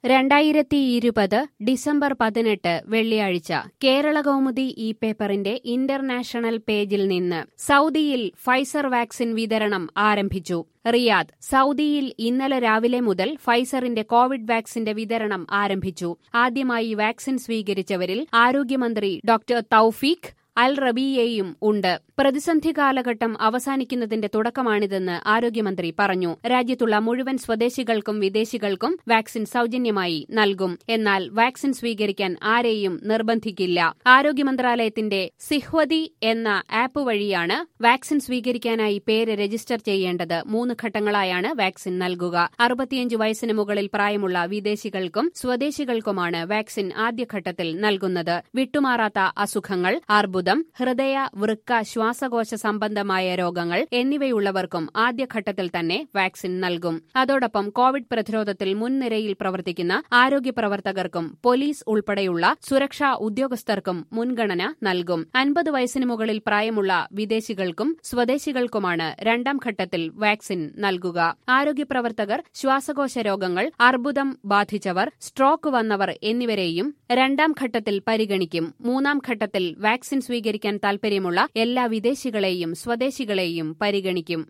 രണ്ടായിരത്തി ഇരുപത് ഡിസംബർ പതിനെട്ട് വെള്ളിയാഴ്ച കേരള കൗമുദി ഈ പേപ്പറിന്റെ ഇന്റർനാഷണൽ പേജിൽ നിന്ന് സൗദിയിൽ ഫൈസർ വാക്സിൻ വിതരണം ആരംഭിച്ചു റിയാദ് സൗദിയിൽ ഇന്നലെ രാവിലെ മുതൽ ഫൈസറിന്റെ കോവിഡ് വാക്സിന്റെ വിതരണം ആരംഭിച്ചു ആദ്യമായി വാക്സിൻ സ്വീകരിച്ചവരിൽ ആരോഗ്യമന്ത്രി ഡോക്ടർ തൌഫീഖ് അൽ റബിയെയും ഉണ്ട് പ്രതിസന്ധി കാലഘട്ടം അവസാനിക്കുന്നതിന്റെ തുടക്കമാണിതെന്ന് ആരോഗ്യമന്ത്രി പറഞ്ഞു രാജ്യത്തുള്ള മുഴുവൻ സ്വദേശികൾക്കും വിദേശികൾക്കും വാക്സിൻ സൌജന്യമായി നൽകും എന്നാൽ വാക്സിൻ സ്വീകരിക്കാൻ ആരെയും നിർബന്ധിക്കില്ല ആരോഗ്യ മന്ത്രാലയത്തിന്റെ സിഹ്വതി എന്ന ആപ്പ് വഴിയാണ് വാക്സിൻ സ്വീകരിക്കാനായി പേര് രജിസ്റ്റർ ചെയ്യേണ്ടത് മൂന്ന് ഘട്ടങ്ങളായാണ് വാക്സിൻ നൽകുക അറുപത്തിയഞ്ച് വയസ്സിന് മുകളിൽ പ്രായമുള്ള വിദേശികൾക്കും സ്വദേശികൾക്കുമാണ് വാക്സിൻ ആദ്യഘട്ടത്തിൽ നൽകുന്നത് വിട്ടുമാറാത്ത അസുഖങ്ങൾ അർബുദം ഹൃദയ വൃക്ക ശ്വാസകോശ സംബന്ധമായ രോഗങ്ങൾ എന്നിവയുള്ളവർക്കും ആദ്യഘട്ടത്തിൽ തന്നെ വാക്സിൻ നൽകും അതോടൊപ്പം കോവിഡ് പ്രതിരോധത്തിൽ മുൻനിരയിൽ പ്രവർത്തിക്കുന്ന ആരോഗ്യ പ്രവർത്തകർക്കും പോലീസ് ഉൾപ്പെടെയുള്ള സുരക്ഷാ ഉദ്യോഗസ്ഥർക്കും മുൻഗണന നൽകും അൻപത് വയസ്സിന് മുകളിൽ പ്രായമുള്ള വിദേശികൾക്കും സ്വദേശികൾക്കുമാണ് രണ്ടാം ഘട്ടത്തിൽ വാക്സിൻ നൽകുക ആരോഗ്യ പ്രവർത്തകർ ശ്വാസകോശ രോഗങ്ങൾ അർബുദം ബാധിച്ചവർ സ്ട്രോക്ക് വന്നവർ എന്നിവരെയും രണ്ടാം ഘട്ടത്തിൽ പരിഗണിക്കും മൂന്നാം ഘട്ടത്തിൽ വാക്സിൻ സ്വീകരിക്കാൻ താൽപര്യമുള്ള എല്ലാ വിദേശികളെയും സ്വദേശികളെയും പരിഗണിക്കും